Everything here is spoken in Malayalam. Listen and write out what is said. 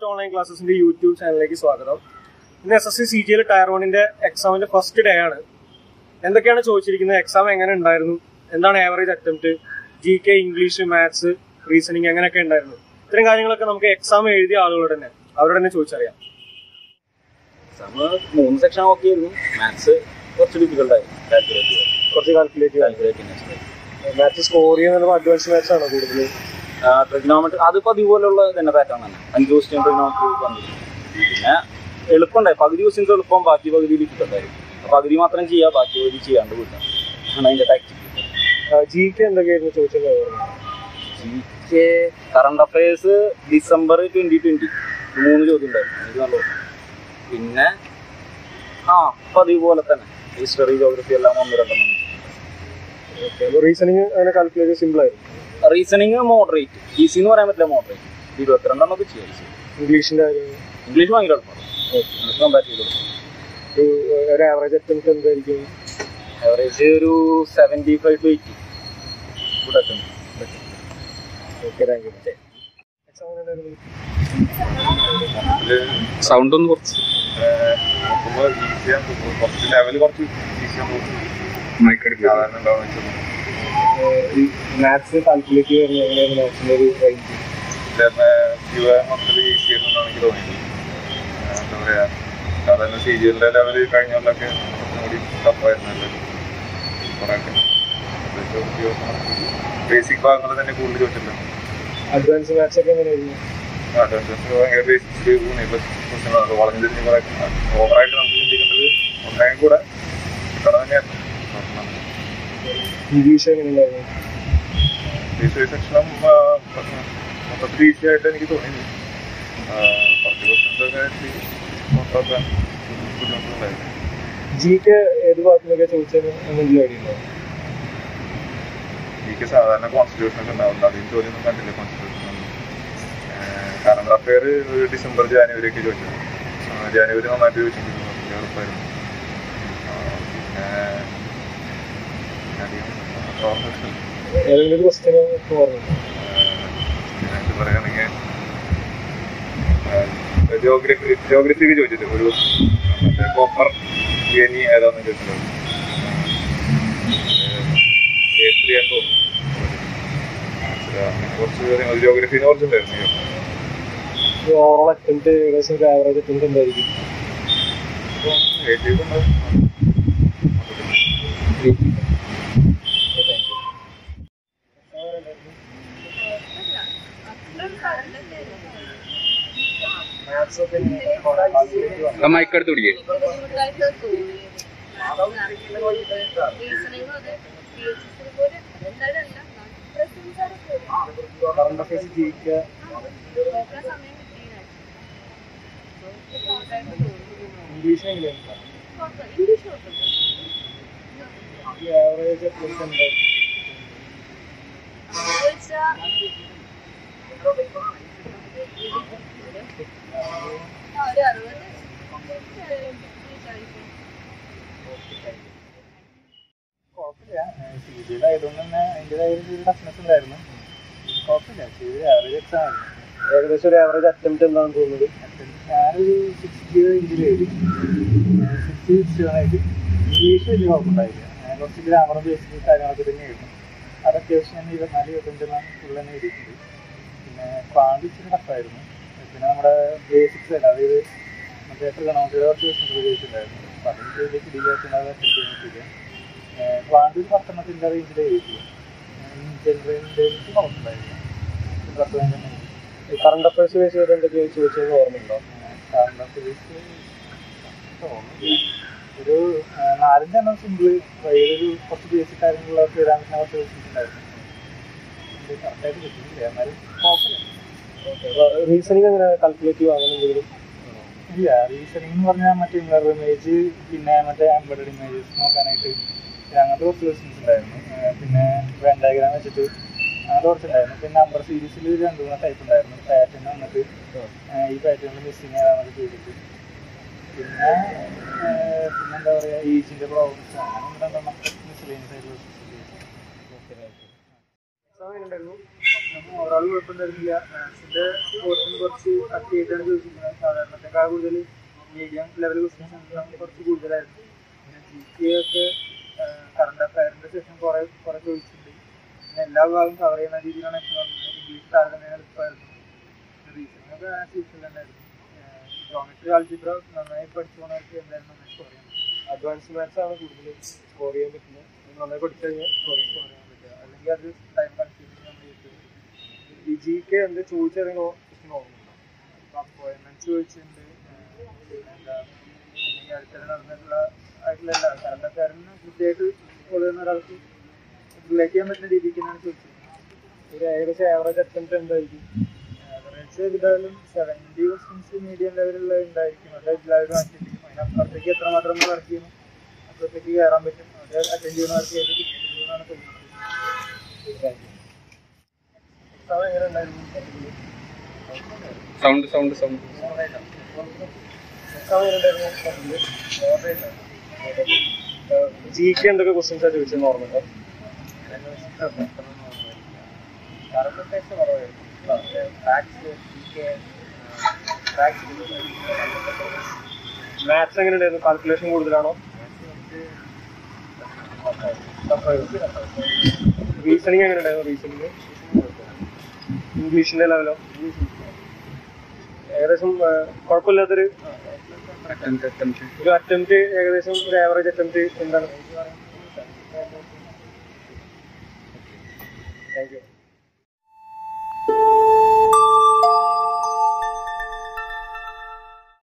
ഫസ്റ്റ് ഓൺലൈൻ ക്ലാസ്സസിന്റെ യൂട്യൂബ് ചാനലിലേക്ക് സ്വാഗതം ഇന്ന് എസ് എസ് സി സി ജിയിൽ ടയർ വണ്ണിന്റെ എക്സാമിന്റെ ഫസ്റ്റ് ഡേ ആണ് എന്തൊക്കെയാണ് ചോദിച്ചിരിക്കുന്നത് എക്സാം എങ്ങനെ ഉണ്ടായിരുന്നു എന്താണ് average attempt G K English maths reasoning എങ്ങനെയൊക്കെ ഉണ്ടായിരുന്നു ഇത്തരം കാര്യങ്ങളൊക്കെ നമുക്ക് എക്സാം എഴുതിയ ആളുകളോട് തന്നെ അവരോട് തന്നെ ചോദിച്ചറിയാം എക്സാം മൂന്ന് സെക്ഷൻ ഓക്കെ ആയിരുന്നു മാത്സ് കുറച്ച് ഡിഫിക്കൽട്ട് ആയി കാൽക്കുലേറ്റ് ചെയ്യാൻ കുറച്ച് കാൽക്കുലേറ്റ് കാൽക്കുലേറ്റ് ചെയ്യാൻ മാത്സ് സ്കോർ ചെയ്യുന്നത് അഡ്വാൻസ് മാത്സ് ആണോ കൂടുതൽ ട്രിഗ്നോമെട്രി അതിപ്പോ അതുപോലുള്ള തന്നെ പാറ്റേൺ തന്നെ അഞ്ച് ക്വസ്റ്റ്യൻ ട്രിഗ്നോമെട്രി വന്നിരുന്നു പിന്നെ എളുപ്പമുണ്ടായി പകുതി ക്വസ്റ്റ്യൻസ് എളുപ്പം ബാക്കി പകുതി ഡിഫിക്കൽട്ട് ആയി പകുതി മാത്രം ചെയ്യാം ബാക്കി പകുതി ചെയ്യാണ്ട് വിട്ടാം ആണ് അതിന്റെ ടാക്ടിക് ജി കെ എന്തൊക്കെയായിരുന്നു ചോദിച്ചത് G K current affairs December twenty twenty മൂന്ന് ചോദ്യം ഉണ്ടായിരുന്നു എനിക്ക് നല്ല ഓർമ്മ. പിന്നെ ആ അപ്പൊ അതേപോലെ തന്നെ ഹിസ്റ്ററി ജോഗ്രഫി എല്ലാം ഒന്ന് രണ്ടെണ്ണം റീസണിങ് അങ്ങനെ കാൽക്കുലേറ്റ് സിമ്പിൾ ആയിരുന്നു റീസണിങ് മോഡറേറ്റ് ഈസി എന്ന് പറയാൻ പറ്റില്ല മോഡറേറ്റ് ഇരുപത്തിരണ്ടെണ്ണം ഒക്കെ ചെയ്യാം ഇംഗ്ലീഷിന്റെ കാര്യം ഇംഗ്ലീഷ് ഭയങ്കര എളുപ്പമാണ് കമ്പാറ്റ് ചെയ്തു ഒരു ഒരു ആവറേജ് അറ്റംപ്റ്റ് എന്തായിരിക്കും ആവറേജ് ഒരു seventy five to eighty good attempt okay thank you exam എങ്ങനെ ഉണ്ടായിരുന്നു സൗണ്ട് ഒന്ന് കുറച്ച് നോക്കുമ്പോൾ ഈസിയാണ് തോന്നുന്നു കുറച്ച് ലെവൽ കുറച്ച് ഈസിയാണ് തോന്നുന്നു മൈക്കെടുക്കുക സാധാരണ ഉണ്ടാവുന്ന വെച്ചാൽ ഈ മാത്സ് കാൽക്കുലേറ്റ് ചെയ്യുന്ന എങ്ങനെയാണ് മാത്സിന്റെ ഒരു റേഞ്ച് ഇവ മൊത്തത്തിൽ ഈസി ആയിരുന്നാണ് എനിക്ക് തോന്നിയത് ആ, എന്താ പറയാ സാധാരണ സി ജി എല്ലിന്റെ ലെവൽ കഴിഞ്ഞ കൊല്ലൊക്കെ കുറച്ചും കൂടി ടഫായിരുന്നല്ലോ കുറെയൊക്കെ ബേസിക് ഭാഗങ്ങൾ തന്നെ കൂടുതൽ ചോദിച്ചിട്ടുണ്ട് അഡ്വാൻസ് മാത്സ് ഒക്കെ എങ്ങനെയായിരുന്നു അഡ്വാൻസ് ഭയങ്കര ബേസിക്സ് ക്വസ്റ്റ്യൻ വളഞ്ഞു തിരിഞ്ഞ് കുറെ ഓവറായിട്ട് നമുക്ക് ചിന്തിക്കേണ്ടത് ഒന്നെങ്കിൽ കൂടെ കിട്ടണം തന്നെയായിരുന്നു ഇംഗ്ലീഷ് എങ്ങനെയുണ്ടായിരുന്നു ദേശീയ സെക്ഷനും മൊത്തത്തിൽ ഈസി ആയിട്ട് എനിക്ക് തോന്നി ആ, കുറച്ച് ക്വസ്റ്റ്യൻസ് ഒക്കെ ഇത്തിരി നോക്കാക്കാൻ ബുദ്ധിമുട്ടുണ്ടായിരുന്നു ജി കെ ഏത് ഭാഗത്തുനിന്നൊക്കെ ചോദിച്ചത് എന്തെങ്കിലും ഐഡിയ ഉണ്ടോ എനിക്ക് സാധാരണ കോൺസ്റ്റിറ്റ്യൂഷൻ ഒക്കെ ഉണ്ടാവുന്നുണ്ട് അധികം ചോദ്യമൊന്നും കണ്ടില്ല കോൺസ്റ്റിറ്റ്യൂഷൻ കറണ്ട് അഫെയർ ഒരു ഡിസംബർ ജാനുവരി ഒക്കെ ചോദിച്ചത് ആ, ജാനുവരി നന്നായിട്ട് ചോദിച്ചിട്ടുണ്ട് വലിയ എളുപ്പമായിരുന്നു ആ, പിന്നെ അധികം ഓർമ്മ ഏതെങ്കിലും ഒരു ക്വസ്റ്റ്യൻ ഓർമ്മ ഇതിനായിട്ട് പറയുകയാണെങ്കിൽ ജോഗ്രഫി ജോഗ്രഫിക്ക് ചോദിച്ചിട്ട് ഒരു മറ്റേ കോപ്പർ ഗനി ഏതാന്ന് ചോദിച്ചിട്ടുണ്ട് എ ത്രീ ആണെന്ന് തോന്നുന്നു അങ്ങനെ കുറച്ച് കാര്യങ്ങൾ ജോഗ്രഫിനെ കുറിച്ചുണ്ടായിരുന്നു ഓവറോൾ അറ്റംപ്റ്റ് ഏകദേശം ഒരു ആവറേജ് അറ്റംപ്റ്റ് എന്തായിരിക്കും എയ്റ്റീവ് ഉണ്ടാവും മാത്സ് ഒക്കെ മൈക്കെടുത്ത് പിടിക്കേ current affairs G K English എങ്ങനെയാണ് ഈ ആവറേജ് അറ്റംപ്റ്റ് എന്തായിരിക്കും ഒരു അറുപത് കുഴപ്പമില്ല സി ജി ആയതുകൊണ്ട് തന്നെ അതിൻ്റെതായ ഒരു ടഫ്നെസ് ഉണ്ടായിരുന്നു കുഴപ്പമില്ല സി ജി ആവറേജ് എക്സാം ആയിരുന്നു ഏകദേശം ഒരു ആവറേജ് അറ്റംപ്റ്റ് എന്താണെന്ന് തോന്നുന്നത് ഞാനൊരു സിക്സ്റ്റി ഇഞ്ചിൽ എഴുതി സിക്സ്റ്റി സിക്സ്റ്റി ആയിട്ട് ഇംഗ്ലീഷ് വലിയ കുഴപ്പമുണ്ടായില്ല ഞാൻ കുറച്ച് ഗ്രാമർ ബേസിക് കാര്യങ്ങളൊക്കെ തന്നെ എഴുതും അത് അത്യാവശ്യം ഞാൻ ഇരുപത്തിനാല് ഇരുപത്തഞ്ചെണ്ണം ഫുൾ തന്നെ എഴുതിയിട്ടുണ്ട് പിന്നെ ക്വാണ്ട് ഇച്ചിരി ടഫായിരുന്നു പിന്നെ നമ്മുടെ ബേസിക്സ് തന്നെ അതായത് മറ്റേ ട്രിഗണോമെട്രിയുടെ കുറച്ച് ക്വസ്റ്റൻസ് ചോദിച്ചിട്ടുണ്ടായിരുന്നു അപ്പോൾ അതിന് വലിയ പിടിക്കാത്തത് അത് അറ്റൻഡ് ചെയ്തിട്ടില്ല ക്വാണ്ട് ഒരു പത്തെണ്ണത്തിൻ്റെ റേഞ്ചിൽ എഴുതിയിട്ടില്ല ജനറലിൻ്റെ എനിക്ക് കുഴപ്പമുണ്ടായില്ല പത്ത് തന്നെ എഴുതി കറണ്ട് അഫയേഴ്സ് ബേസ് ചെയ്ത് എന്തൊക്കെയാണ് ചോദിച്ചത് ഓർമ്മയുണ്ടോ കാരണം ഫിസിക്സ് തോന്നുന്നില്ല. ഒരു ആ, നാലഞ്ചെണ്ണം സിമ്പിള് വഴിയൊരു കുറച്ച് ബേസിക് കാര്യങ്ങളൊക്കെ എഴുതാൻ കുറച്ച് വെച്ചിട്ടുണ്ടായിരുന്നു ഇത് കറക്റ്റായിട്ട് കിട്ടുന്നില്ല എന്നാലും കുഴപ്പമില്ല റീസണിങ് എങ്ങനെ കാൽക്കുലേറ്റീവ് അങ്ങനെ എന്തെങ്കിലും ഇല്ല റീസണിങ് എന്ന് പറഞ്ഞാൽ മറ്റേ മിറർ ഇമേജ് പിന്നെ മറ്റേ എംബഡഡ് ഇമേജസ് നോക്കാനായിട്ട് പിന്നെ അങ്ങനത്തെ കുറച്ച് ക്വസ്റ്റ്യൻസ് ഉണ്ടായിരുന്നു ആ, പിന്നെ വെൻ ഡയഗ്രാം വെച്ചിട്ട് അങ്ങനത്തെ കുറച്ചുണ്ടായിരുന്നു പിന്നെ നമ്പർ സീരീസിൽ രണ്ട് മൂന്ന് ടൈപ്പ് ഉണ്ടായിരുന്നു പാറ്റേൺ വന്നിട്ട് ആ, ഈ പാറ്റേണിൽ മിസ്സിങ് ഏതാണെന്നൊക്കെ ചെയ്തിട്ട് പിന്നെ ആ, പിന്നെന്താ പറയുക ഏജിൻ്റെ പ്രോബ്ലംസ് അങ്ങനെ ഒന്ന് രണ്ടെണ്ണം മിസ്ലേനിയസ് ആയിട്ടുള്ള questions ഒക്കെ ചെയ്തു. എക്സാം എങ്ങനെ ഉണ്ടായിരുന്നു എക്സാം ഓവറോൾ കുഴപ്പമുണ്ടായിരുന്നില്ല മാത്സിന്റെ പോർഷൻ കുറച്ച് കട്ട് ചെയ്തിട്ടാണ് ചോദിച്ചിരുന്നത് സാധാരണത്തെക്കാൾ കൂടുതൽ മീഡിയം ലെവൽ ക്വസ്റ്റ്യൻസ് കുറച്ച് കൂടുതലായിരുന്നു പിന്നെ ജി കെ ഒക്കെ കറണ്ട് അഫയറിന്റെ സെഷൻ കുറെ കുറെ ചോദിച്ചിട്ടുണ്ട് പിന്നെ എല്ലാ ഭാഗവും കവർ ചെയ്യുന്ന രീതിയിലാണ് എക്സാം വന്നത് ഇംഗ്ലീഷ് താരതമ്യം എളുപ്പമായിരുന്നു റീസണിംഗ് ഒക്കെ ആസ് യൂഷ്വൽ തന്നെയായിരുന്നു ജോമെട്രി ആൾജിബ്ര നന്നായി പഠിച്ചു പോണവർക്ക് എന്തായാലും നന്നായി സ്കോർ ചെയ്യാൻ പറ്റും അഡ്വാൻസ് മാത്സ് ആണ് കൂടുതൽ സ്കോർ ചെയ്യാൻ പറ്റുന്നത് അത് നന്നായി പഠിച്ചു കഴിഞ്ഞാൽ സ്കോർ ചെയ്യാൻ സ്കോർ ചെയ്യാൻ പറ്റുക അല്ലെങ്കിൽ അത് ടൈം കൺസ്യൂമിങ് നമ്മൾ ചെയ്തിട്ട് ഈ ജി കെ എന്ത് ചോദിച്ചറിയാൻ ഓർമ്മയുണ്ടോ അപ്പോയിൻമെന്റ് ചോദിച്ചിട്ടുണ്ട് ഏഹ് പിന്നെന്താ പിന്നെ ഈ അടുത്തിടെ നടന്നിട്ടുള്ള ആയിട്ടുള്ള എല്ലാ കറണ്ട് അഫയറിന് കൃത്യമായിട്ട് ഫോളോ ചെയ്യുന്ന ഒരാൾക്ക് റിലേറ്റ് ചെയ്യാൻ പറ്റുന്ന രീതിക്ക് തന്നെയാണ് ചോദിച്ചത് ഒരു ഏകദേശം ആവറേജ് അറ്റംപ്റ്റ് എന്തായിരിക്കും ആവറേജ് എന്തായാലും സെവൻറ്റി ക്വസ്റ്റ്യൻസ് മീഡിയം ലെവലുള്ള ഉണ്ടായിരിക്കും അത് എല്ലാവരും അറ്റൻഡ് ചെയ്യും അതിനപ്പുറത്തേക്ക് എത്രമാത്രം നമ്മൾ വർക്ക് ചെയ്യുന്നു അപ്പുറത്തേക്ക് കയറാൻ പറ്റും അത് അറ്റൻഡ് ചെയ്യുന്നവർക്ക് ഏത് കിട്ടുമെന്നാണ് തോന്നുന്നത് എക്സാം എങ്ങനെ ഉണ്ടായിരുന്നു സൗണ്ട് സൗണ്ട് സൗണ്ട് എക്സാം എങ്ങനെ ഉണ്ടായിരുന്നു ജി കെ എന്തൊക്കെ ക്വസ്റ്റ്യൻസാണ് ചോദിച്ചതെന്ന് ഓർമ്മയുണ്ടോ കറണ്ട് അഫയേഴ്സ് കുറവായിരുന്നു ഫാക്ട്സ് ഫാക്ട്സ് മാത്സ് എങ്ങനെ ഉണ്ടായിരുന്നു കാൽക്കുലേഷൻ കൂടുതലാണോ റീസണിങ് എങ്ങനെ ഉണ്ടായിരുന്നു റീസണിങ് ഇംഗ്ലീഷിന്റെ ലെവലോ ഏകദേശം ആ, കുഴപ്പമില്ലാത്തൊരു അറ്റംപ്റ്റ് അറ്റംപ്റ്റ് ഒരു അറ്റംപ്റ്റ് ഏകദേശം ഒരു ആവറേജ് അറ്റംപ്റ്റ് എന്താണ് താങ്ക് യു